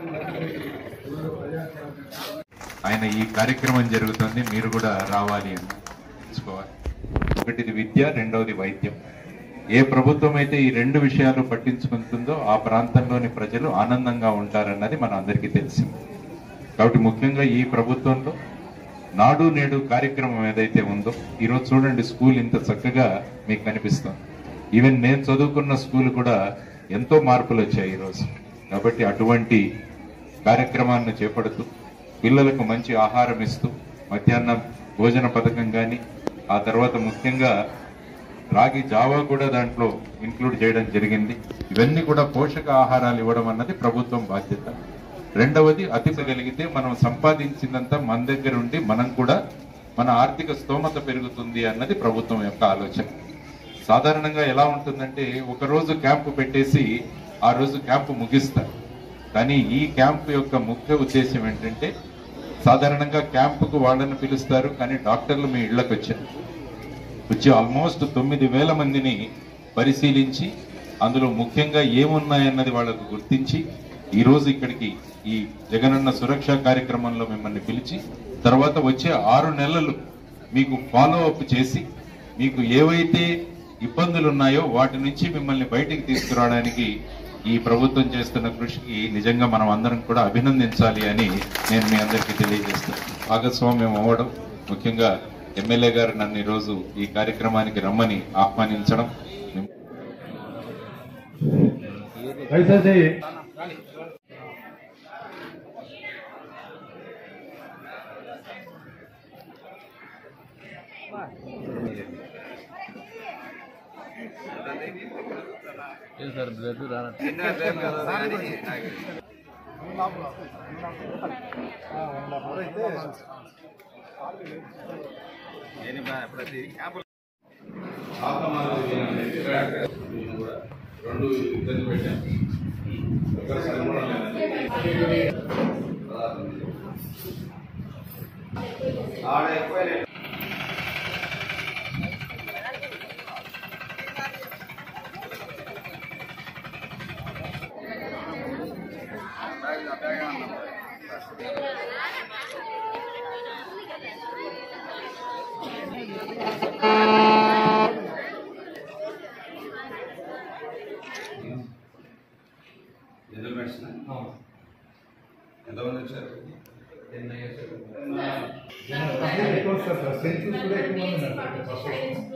ఆయన ఈ కార్యక్రమం జరుగుతుంది మీరు కూడా రావాలి అని తెలుసుకోవాలి ఒకటిది విద్య రెండవది వైద్యం ఏ ప్రభుత్వం అయితే ఈ రెండు విషయాలు పట్టించుకుంటుందో ఆ ప్రాంతంలోని ప్రజలు ఆనందంగా ఉంటారన్నది మన అందరికీ తెలిసింది కాబట్టి ముఖ్యంగా ఈ ప్రభుత్వంలో నాడు నేడు కార్యక్రమం ఏదైతే ఉందో ఈరోజు చూడండి స్కూల్ ఇంత చక్కగా మీకు కనిపిస్తుంది ఈవెన్ నేను చదువుకున్న స్కూల్ కూడా ఎంతో మార్పులు వచ్చాయి ఈరోజు కాబట్టి అటువంటి కార్యక్రమాన్ని చేపడుతూ పిల్లలకు మంచి ఆహారం ఇస్తూ మధ్యాహ్నం భోజన పథకం కానీ ఆ తర్వాత ముఖ్యంగా రాగి జావా కూడా దాంట్లో ఇంక్లూడ్ చేయడం జరిగింది ఇవన్నీ కూడా పోషక ఆహారాలు ఇవ్వడం అన్నది ప్రభుత్వం బాధ్యత రెండవది అతిపగలిగితే మనం సంపాదించిందంతా మన దగ్గర ఉండి మనం కూడా మన ఆర్థిక స్తోమత పెరుగుతుంది అన్నది ప్రభుత్వం యొక్క ఆలోచన సాధారణంగా ఎలా ఉంటుందంటే ఒక రోజు క్యాంపు పెట్టేసి ఆ రోజు క్యాంపు ముగిస్తారు కానీ ఈ క్యాంపు యొక్క ముఖ్య ఉద్దేశం ఏంటంటే సాధారణంగా క్యాంపుకు వాళ్ళని పిలుస్తారు కానీ డాక్టర్లు మీ ఇళ్లకు వచ్చారు వచ్చి ఆల్మోస్ట్ తొమ్మిది వేల మందిని పరిశీలించి అందులో ముఖ్యంగా ఏమున్నాయన్నది వాళ్ళకు గుర్తించి ఈ రోజు ఇక్కడికి ఈ జగనన్న సురక్ష కార్యక్రమంలో మిమ్మల్ని పిలిచి తర్వాత వచ్చే ఆరు నెలలు మీకు ఫాలో అప్ చేసి మీకు ఏవైతే ఇబ్బందులు ఉన్నాయో వాటి నుంచి మిమ్మల్ని బయటికి తీసుకురావడానికి ఈ ప్రభుత్వం చేస్తున్న కృషికి నిజంగా మనం అందరం కూడా అభినందించాలి అని నేను మీ అందరికీ తెలియజేస్తాను భాగస్వామ్యం అవ్వడం ముఖ్యంగా ఎమ్మెల్యే గారు నన్ను ఈరోజు ఈ కార్యక్రమానికి రమ్మని ఆహ్వానించడం దయచేసి రెండు ఇబ్బంది పెట్టాం జనరల్ మెడిసిన్ ఎంతమంది వచ్చారు ఎక్కువ వస్తారు సార్ సెంచరీస్ కూడా ఎక్కువ మంది ఉన్నారు ఫస్ట్